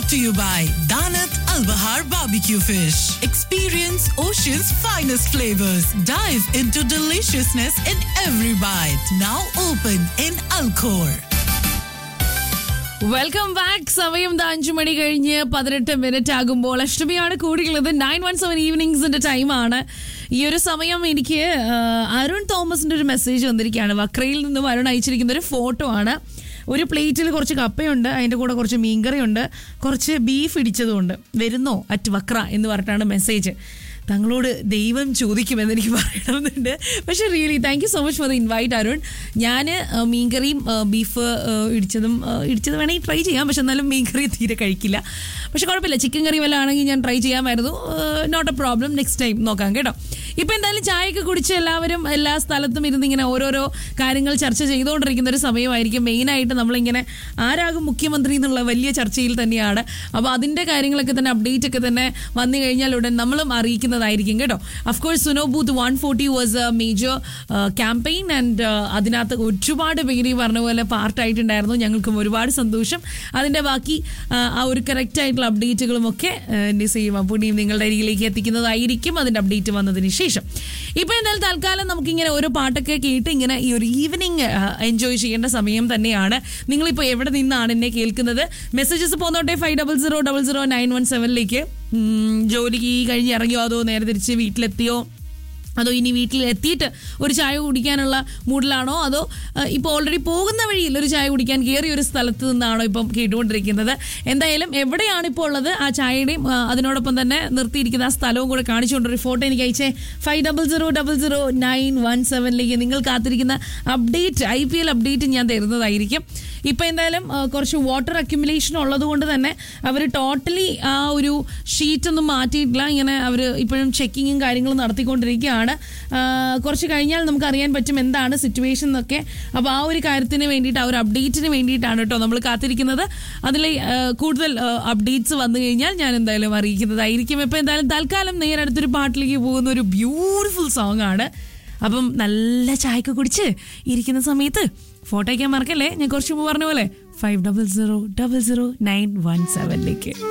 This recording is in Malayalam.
brought to you by Danat Al Bahar Barbecue Fish. Experience Ocean's finest flavors. Dive into deliciousness in every bite. Now open in Alcor. Welcome back സമയം ദാ അഞ്ചു മണി കഴിഞ്ഞ് പതിനെട്ട് മിനിറ്റ് ആകുമ്പോൾ അഷ്ടമിയാണ് കൂടിയുള്ളത് നയൻ വൺ സെവൻ ഈവനിങ്സിന്റെ ടൈമാണ് ഈ ഒരു സമയം എനിക്ക് ആ, അരുൺ തോമസിന്റെ ഒരു മെസ്സേജ് വന്നിരിക്കുകയാണ് വക്രയിൽ നിന്നും അരുൺ അയച്ചിരിക്കുന്ന ഒരു ഫോട്ടോ ആണ് ഒരു പ്ലേറ്റിൽ കുറച്ച് കപ്പയുണ്ട് അതിൻ്റെ കൂടെ കുറച്ച് മീൻകറിയുണ്ട് കുറച്ച് ബീഫ് ഇടിച്ചതുണ്ട് വരുന്നോ അറ്റ് വക്ര എന്ന് പറഞ്ഞിട്ടാണ് മെസ്സേജ് തങ്ങളോട് ദൈവം ചോദിക്കുമെന്ന് എനിക്ക് പറയണമെന്നുണ്ട് പക്ഷേ really thank you so much for the invite Arun ഞാൻ മീൻകറിയും ആ, ബീഫ് ആ, ഇടിച്ചതും ആ, ഇടിച്ചത് വേണമെങ്കിൽ ട്രൈ ചെയ്യാം പക്ഷെ എന്നാലും മീൻകറി തീരെ കഴിക്കില്ല പക്ഷെ കുഴപ്പമില്ല ചിക്കൻ കറി വല്ല ആണെങ്കിൽ ഞാൻ ട്രൈ ചെയ്യാമായിരുന്നു not a problem next time നോക്കാം കേട്ടോ ഇപ്പം എന്തായാലും ചായയൊക്കെ കുടിച്ച് എല്ലാവരും എല്ലാ സ്ഥലത്തും ഇരുന്ന് ഇങ്ങനെ ഓരോരോ കാര്യങ്ങൾ ചർച്ച ചെയ്തുകൊണ്ടിരിക്കുന്ന ഒരു സമയമായിരിക്കും മെയിനായിട്ട് നമ്മളിങ്ങനെ ആരാകും മുഖ്യമന്ത്രി എന്നുള്ള വലിയ ചർച്ചയിൽ തന്നെയാണ് അപ്പോൾ അതിൻ്റെ കാര്യങ്ങളൊക്കെ തന്നെ അപ്ഡേറ്റ് ഒക്കെ തന്നെ വന്നു കഴിഞ്ഞാൽ ഉടൻ നമ്മളും അറിയിക്കുന്നതായിരിക്കും കേട്ടോ അഫ്കോഴ്സ് സുനോ booth one forty was a major campaign and അതിനകത്ത് ഒരുപാട് പേര് ഈ പറഞ്ഞ പോലെ പാർട്ടായിട്ടുണ്ടായിരുന്നു ഞങ്ങൾക്കും ഒരുപാട് സന്തോഷം അതിൻ്റെ ബാക്കി ആ, ആ ഒരു കറക്റ്റ് ആയിട്ടുള്ള അപ്ഡേറ്റുകളും ഒക്കെ നിസയും അപ്പുണിയും നിങ്ങളുടെ അരികിലേക്ക് എത്തിക്കുന്നതായിരിക്കും അതിൻ്റെ അപ്ഡേറ്റ് വന്നതിന് ശേഷം ഇപ്പോൾ എന്തായാലും തൽക്കാലം നമുക്കിങ്ങനെ ഓരോ പാട്ടൊക്കെ കേട്ട് ഇങ്ങനെ ഈ ഒരു ഈവനിങ് എൻജോയ് ചെയ്യേണ്ട സമയം തന്നെയാണ് നിങ്ങളിപ്പോൾ എവിടെ നിന്നാണ് എന്നെ കേൾക്കുന്നത് മെസ്സേജസ് പോന്നോട്ടെ five double zero double zero nine one സെവനിലേക്ക് ജോലിക്ക് കഴിഞ്ഞ് ഇറങ്ങിയോ അതോ നേരെ തിരിച്ച് വീട്ടിലെത്തിയോ അതോ ഇനി വീട്ടിൽ എത്തിയിട്ട് ഒരു ചായ കുടിക്കാനുള്ള മൂഡിലാണോ അതോ ഇപ്പോൾ ഓൾറെഡി പോകുന്ന വഴിയിൽ ഒരു ചായ കുടിക്കാൻ കയറിയ ഒരു സ്ഥലത്ത് നിന്നാണോ ഇപ്പം കേട്ടുകൊണ്ടിരിക്കുന്നത് എന്തായാലും എവിടെയാണ് ഇപ്പോൾ ഉള്ളത് ആ ചായയുടെയും ആ, അതിനോടൊപ്പം തന്നെ നിർത്തിയിരിക്കുന്ന ആ സ്ഥലവും കൂടെ കാണിച്ചുകൊണ്ടൊരു ഫോട്ടോ എനിക്ക് അയച്ചേ five double zero double zero nine one സെവനിലേക്ക് നിങ്ങൾ കാത്തിരിക്കുന്ന update I P L update ഞാൻ തരുന്നതായിരിക്കും ഇപ്പം എന്തായാലും ആ, കുറച്ച് വാട്ടർ അക്യുമുലേഷൻ ഉള്ളത് കൊണ്ട് തന്നെ അവർ ടോട്ടലി ആ ഒരു ഷീറ്റ് ഒന്നും മാറ്റിയിട്ടില്ല ഇങ്ങനെ അവർ ഇപ്പോഴും ചെക്കിങ്ങും കാര്യങ്ങളും നടത്തിക്കൊണ്ടിരിക്കുകയാണ് ആ, കുറച്ച് കഴിഞ്ഞാൽ നമുക്ക് അറിയാൻ പറ്റും എന്താണ് സിറ്റുവേഷൻ എന്നൊക്കെ അപ്പോൾ ആ ഒരു കാര്യത്തിന് വേണ്ടിയിട്ട് ആ ഒരു അപ്ഡേറ്റിന് വേണ്ടിയിട്ടാണ് കേട്ടോ നമ്മൾ കാത്തിരിക്കുന്നത് അതിൽ ആ, കൂടുതൽ അപ്ഡേറ്റ്സ് വന്നു കഴിഞ്ഞാൽ ഞാൻ എന്തായാലും അറിയിക്കുന്നതായിരിക്കും ഇപ്പോൾ എന്തായാലും തൽക്കാലം നേരെ അടുത്തൊരു പാട്ടിലേക്ക് പോകുന്ന ഒരു ബ്യൂട്ടിഫുൾ സോങ് ആണ് അപ്പം നല്ല ചായക്ക് കുടിച്ച് ഇരിക്കുന്ന സമയത്ത് ഫോട്ടോ അയക്കാൻ മറക്കല്ലേ ഞാൻ കുറച്ച് മുമ്പ് പറഞ്ഞ പോലെ five double zero double zero nine one സെവനിലേക്ക്